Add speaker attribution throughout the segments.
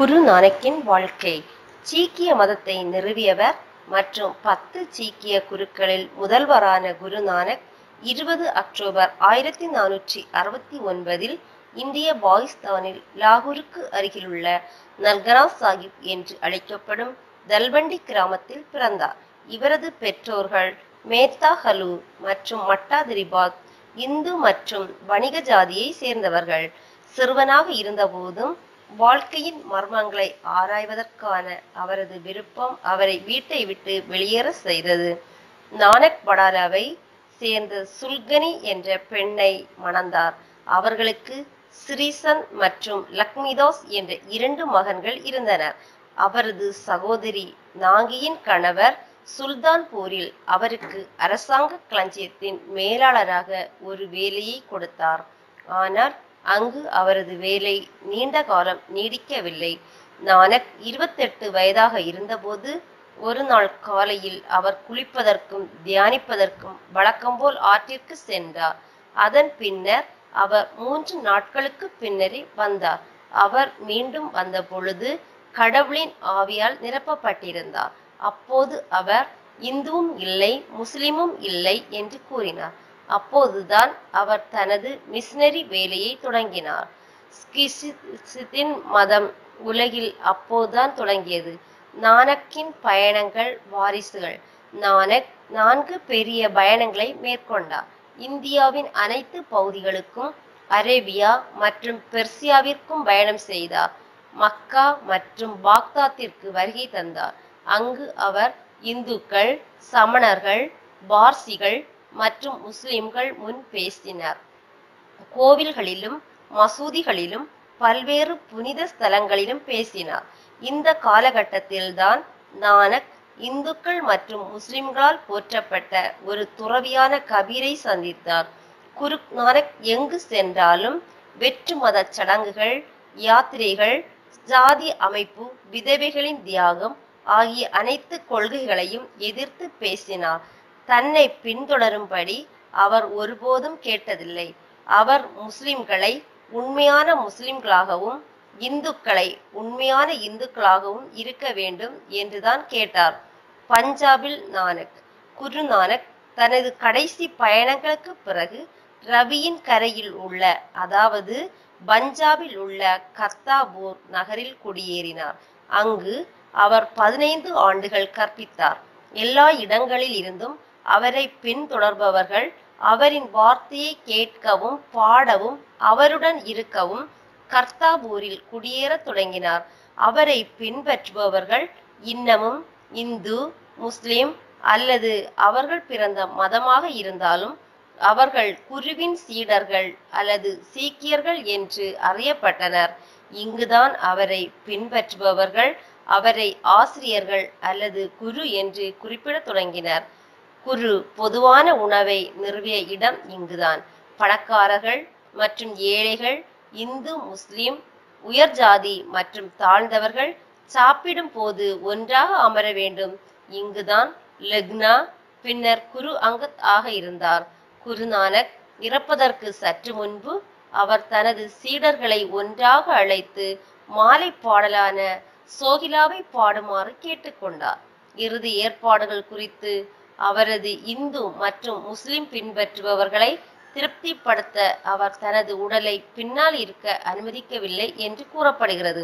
Speaker 1: குரு நானக்கின் வாழ்க்கை சீக்கிய மதத்தை நிறுவியவர் மற்றும் பத்து சீக்கிய குருக்களில் முதல்வரான குரு நானக் இருபது அக்டோபர் ஆயிரத்தி நானூற்றி அறுபத்தி ஒன்பதில் இந்திய பாகிஸ்தானில் லாகூருக்கு அருகிலுள்ள நல்கனா சாஹிப் என்று அழைக்கப்படும் தல்பண்டி கிராமத்தில் பிறந்தார் இவரது பெற்றோர்கள் மேத்தா ஹலு மற்றும் மட்டாதிரிபாத் இந்து மற்றும் வணிக ஜாதியை சேர்ந்தவர்கள் சிறுவனாக இருந்தபோதும் வாழ்க்கையின் மர்மங்களை ஆராய்வதற்கான அவரது விருப்பம் அவரை வீட்டை விட்டு வெளியேற செய்தது நானக் படாலாவை சேர்ந்த சுல்கனி என்ற பெண்ணை மணந்தார் அவர்களுக்கு ஸ்ரீசன் மற்றும் லக்மிதாஸ் என்ற இரண்டு மகன்கள் இருந்தனர் அவரது சகோதரி நாங்கியின் கணவர் சுல்தான்பூரில் அவருக்கு அரசாங்க களஞ்சியத்தின் மேலாளராக ஒரு வேலையை கொடுத்தார் ஆனால் அங்கு அவரது வேலை நீண்ட காலம் நீடிக்கவில்லை நானக் இருபத்தெட்டு வயதாக இருந்தபோது ஒரு நாள் காலையில் அவர் குளிப்பதற்கும் தியானிப்பதற்கும் வழக்கம்போல் ஆற்றிற்கு சென்றார் அதன் பின்னர் அவர் மூன்று நாட்களுக்கு பின்னரே வந்தார் அவர் மீண்டும் வந்த பொழுது கடவுளின் ஆவியால் நிரப்பப்பட்டிருந்தார் அப்போது அவர் இந்துவும் இல்லை முஸ்லிமும் இல்லை என்று கூறினார் அப்போதுதான் அவர் தனது மிஷனரி வேலையை தொடங்கினார் ஸ்கிசித்தின் மதம் உலகில் அப்போதுதான் தொடங்கியது நானக்கின் பயணங்கள் வாரிசுகள் நானக் நான்கு பெரிய பயணங்களை மேற்கொண்டார் இந்தியாவின் அனைத்து பகுதிகளுக்கும் அரேபியா மற்றும் பெர்சியாவிற்கும் பயணம் செய்தார் மக்கா மற்றும் பாக்தாத்திற்கு வருகை தந்தார் அங்கு அவர் இந்துக்கள் சமணர்கள் பார்சிகள் மற்றும் முஸ்லிம்கள் முன் பேசினார் கோவில்களிலும் மசூதிகளிலும் பல்வேறு புனித ஸ்தலங்களிலும் பேசினார் இந்த காலகட்டத்தில்தான் நானக் இந்துக்கள் மற்றும் முஸ்லிம்களால் போற்றப்பட்ட ஒரு துறவியான கபீரை சந்தித்தார் குரு நானக் எங்கு சென்றாலும் வெற்று மத சடங்குகள் யாத்திரைகள் ஜாதி அமைப்பு விதவைகளின் தியாகம் ஆகிய அனைத்து கொள்கைகளையும் எதிர்த்து பேசினார் தன்னை பின்தொடரும்படி அவர் ஒருபோதும் கேட்டதில்லை அவர் முஸ்லிம்களை உண்மையான முஸ்லிம்களாகவும் இந்துக்களை உண்மையான இந்துக்களாகவும் இருக்க வேண்டும் என்றுதான் கேட்டார் பஞ்சாபில் நானக் குரு நானக் தனது கடைசி பயணங்களுக்கு பிறகு ரவியின் கரையில் உள்ள அதாவது பஞ்சாபில் உள்ள கர்த்தாபூர் நகரில் குடியேறினார் அங்கு அவர் பதினைந்து ஆண்டுகள் கற்பித்தார் எல்லா இடங்களில் இருந்தும் அவரை பின்தொடர்பவர்கள் அவரின் வார்த்தையை கேட்கவும் பாடவும் அவருடன் இருக்கவும் கர்த்தாபூரில் குடியேறத் தொடங்கினார் அவரை பின்பற்றுபவர்கள் இன்னமும் இந்து முஸ்லிம் அல்லது அவர்கள் பிறந்த மதமாக இருந்தாலும் அவர்கள் குருவின் சீடர்கள் அல்லது சீக்கியர்கள் என்று அறியப்பட்டனர் இங்குதான் அவரை பின்பற்றுபவர்கள் அவரை ஆசிரியர்கள் அல்லது குரு என்று குறிப்பிடத் தொடங்கினர் குரு பொதுவான உணவை நிறுவிய இடம் இங்குதான் பணக்காரர்கள் மற்றும் ஏழைகள் இந்து முஸ்லிம் உயர் ஜாதி மற்றும் தாழ்ந்தவர்கள் சாப்பிடும் போது ஒன்றாக அமர வேண்டும் இங்குதான் லக்னா பின்னர் குரு அங்கத் ஆக இருந்தார் குருநானக் இறப்பதற்கு சற்று முன்பு அவர் தனது சீடர்களை ஒன்றாக அழைத்து மாலை பாடலான சோகிலாவை பாடுமாறு கேட்டுக்கொண்டார் இறுதி ஏற்பாடுகள் குறித்து அவரது இந்து மற்றும் முஸ்லிம் பின்பற்றுபவர்களை திருப்திப்படுத்த அவர் தனது உடலை பின்னால் இருக்க அனுமதிக்கவில்லை என்று கூறப்படுகிறது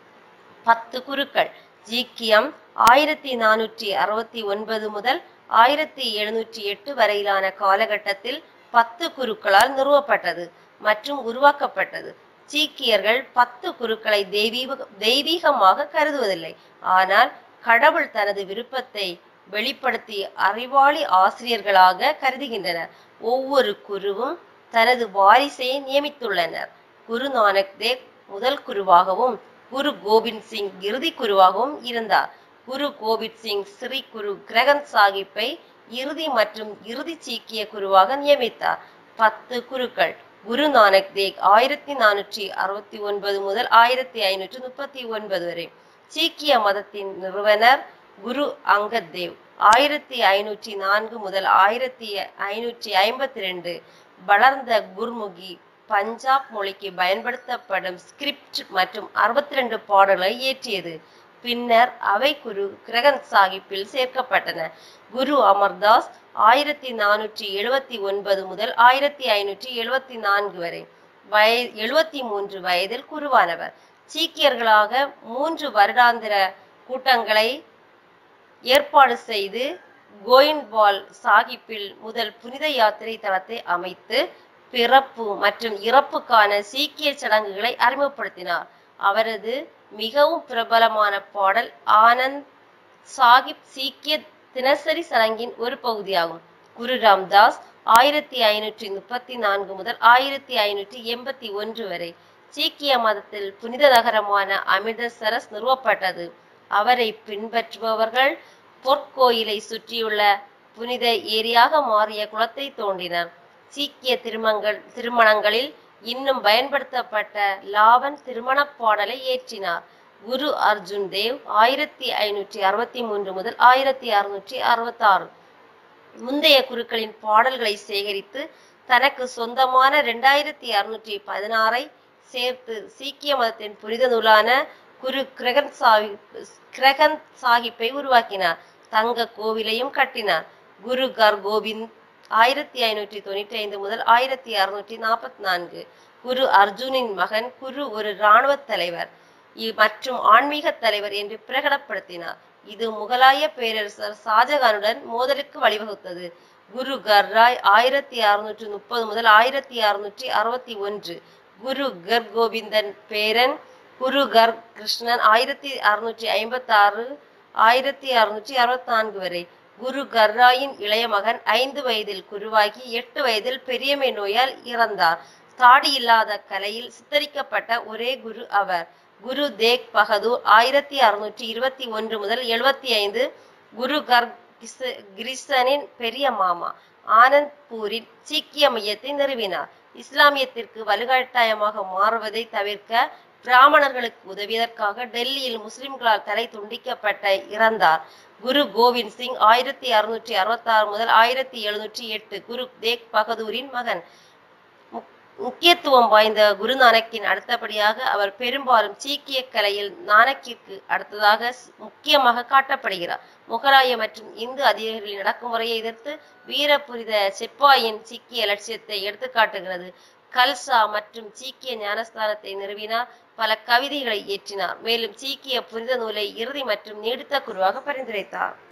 Speaker 1: பத்து குருக்கள் ஜீக்கியம் ஆயிரத்தி நானூற்றி அறுபத்தி ஒன்பது முதல் ஆயிரத்தி எழுநூற்றி எட்டு வரையிலான காலகட்டத்தில் பத்து குருக்களால் நிறுவப்பட்டது மற்றும் உருவாக்கப்பட்டது சீக்கியர்கள் பத்து குருக்களை தெய்வீக தெய்வீகமாக கருதுவதில்லை ஆனால் கடவுள் தனது விருப்பத்தை வெளிப்படுத்தி அறிவாளி ஆசிரியர்களாக கருதுகின்றனர் ஒவ்வொரு குருவும் தனது வாரிசை நியமித்துள்ளனர் குரு நானக் தேவ் முதல் குருவாகவும் குரு கோபிந்த் சிங் இறுதி குருவாகவும் இருந்தார் குரு கோபிந்த் சிங் ஸ்ரீ குரு கிரகந்த் சாஹிப்பை இறுதி மற்றும் இறுதி சீக்கிய குருவாக நியமித்தார் பத்து குருக்கள் குரு நானக் தேவ் ஆயிரத்தி நானூற்றி அறுபத்தி ஒன்பது முதல் ஆயிரத்தி ஐநூற்றி முப்பத்தி ஒன்பது வரை சீக்கிய மதத்தின் நிறுவனர் குரு அங்கத் தேவ் ஆயிரத்தி ஐநூற்றி நான்கு முதல் ஆயிரத்தி ஐநூற்றி ஐம்பத்தி ரெண்டு வளர்ந்த குர்முகி பஞ்சாப் மொழிக்கு பயன்படுத்தப்படும் ஸ்கிரிப்ட் மற்றும் அறுபத்தி ரெண்டு பாடல்களை இயற்றியது பின்னர் அவை குரு கிரகந்த் சாஹிப்பில் சேர்க்கப்பட்டன குரு அமர்தாஸ் ஆயிரத்தி நானூற்றி எழுபத்தி ஒன்பது முதல் ஆயிரத்தி ஐநூற்றி எழுபத்தி நான்கு வரை வய எழுபத்தி மூன்று வயதில் குருவானவர் சீக்கியர்களாக மூன்று வருடாந்திர கூட்டங்களை ஏற்பாடு செய்து கோயின்பால் சாஹிப்பில் முதல் புனித யாத்திரை தளத்தை அமைத்து பிறப்பு மற்றும் இறப்புக்கான சீக்கிய சடங்குகளை அறிமுகப்படுத்தினார் அவரது மிகவும் பிரபலமான பாடல் ஆனந்த் சாஹிப் சீக்கிய தினசரி சடங்கின் ஒரு பகுதியாகும் குரு ராம்தாஸ் ஆயிரத்தி ஐநூற்றி முப்பத்தி நான்கு முதல் ஆயிரத்தி ஐநூற்றி எண்பத்தி ஒன்று வரை சீக்கிய மதத்தில் புனித நகரமான அமிர்தசரஸ் நிறுவப்பட்டது அவரை பின்பற்றுபவர்கள் பொற்கோயிலை சுற்றியுள்ள புனித ஏரியாக மாறிய குளத்தை தோண்டினர் சீக்கிய திருமங்கள் திருமணங்களில் இன்னும் பயன்படுத்தப்பட்ட லாவன் திருமணப் பாடலை ஏற்றினார் குரு அர்ஜுன் தேவ் ஆயிரத்தி ஐநூற்றி அறுபத்தி மூன்று முதல் ஆயிரத்தி அறுநூற்றி அறுபத்தாறு முந்தைய குருக்களின் பாடல்களை சேகரித்து தனக்கு சொந்தமான ரெண்டாயிரத்தி அறுநூற்றி பதினாறை சேர்த்து சீக்கிய மதத்தின் புனித நூலான குரு கிரகந்த் சாஹிப் கிரகந்த் சாஹிப்பை உருவாக்கினார் தங்க கோவிலையும் கட்டினார் குரு கர் கோபிந்த் ஆயிரத்தி ஐநூற்றி தொண்ணூற்றி ஐந்து முதல் ஆயிரத்தி அறுநூற்றி நாற்பத்தி நான்கு குரு அர்ஜுனின் மகன் குரு ஒரு இராணுவ தலைவர் இ- மற்றும் ஆன்மீக தலைவர் என்று பிரகடப்படுத்தினார் இது முகலாய பேரரசர் ஷாஜகானுடன் மோதலுக்கு வழிவகுத்தது குரு கர்ராய் ஆயிரத்தி அறுநூற்று முப்பது முதல் ஆயிரத்தி அறுநூற்றி அறுபத்தி ஒன்று குரு கர் கோவிந்தன் பேரன் குரு கர் கிருஷ்ணன் ஆயிரத்தி அறுநூற்றி ஐம்பத்தி ஆறு ஆயிரத்தி அறுநூற்றி அறுபத்தி நான்கு வரை குரு கர்ராயின் இளைய மகன் ஐந்து வயதில் குருவாகி எட்டு வயதில் பெரியமை நோயால் இறந்தார் தாடி இல்லாத கலையில் சித்தரிக்கப்பட்ட ஒரே குரு அவர் குரு தேக் பகதூர் ஆயிரத்தி அறுநூற்றி இருபத்தி ஒன்று முதல் எழுபத்தி ஐந்து குரு கர் கிச- கிரிசனின் பெரிய மாமா ஆனந்த்பூரில் சீக்கிய மையத்தை நிறுவினார் இஸ்லாமியத்திற்கு வலுக்கட்டாயமாக மாறுவதை தவிர்க்க பிராமணர்களுக்கு உதவியதற்காக டெல்லியில் முஸ்லிம்களால் தலை துண்டிக்கப்பட்ட இறந்தார் குரு கோவிந்த் சிங் ஆயிரத்தி அறுநூற்றி அறுபத்தாறு முதல் ஆயிரத்தி எழுநூற்றி எட்டு குரு தேக் பகதூரின் மகன் முக்- முக்கியத்துவம் வாய்ந்த குரு நானக்கின் அடுத்தபடியாக அவர் பெரும்பாலும் சீக்கிய கலையில் நானக்கிற்கு அடுத்ததாக ஸ்- முக்கியமாக காட்டப்படுகிறார் முகலாய மற்றும் இந்து அதிகாரிகளின் அடக்குமுறையை எதிர்த்து வீரபுரித சிப்பாயின் சீக்கிய லட்சியத்தை எடுத்துக்காட்டுகிறது கல்சா மற்றும் சீக்கிய ஞானஸ்தானத்தை நிறுவினார் பல கவிதைகளை இயற்றினார் மேலும் சீக்கிய புனித நூலை இறுதி மற்றும் நீடித்த குருவாக பரிந்துரைத்தார்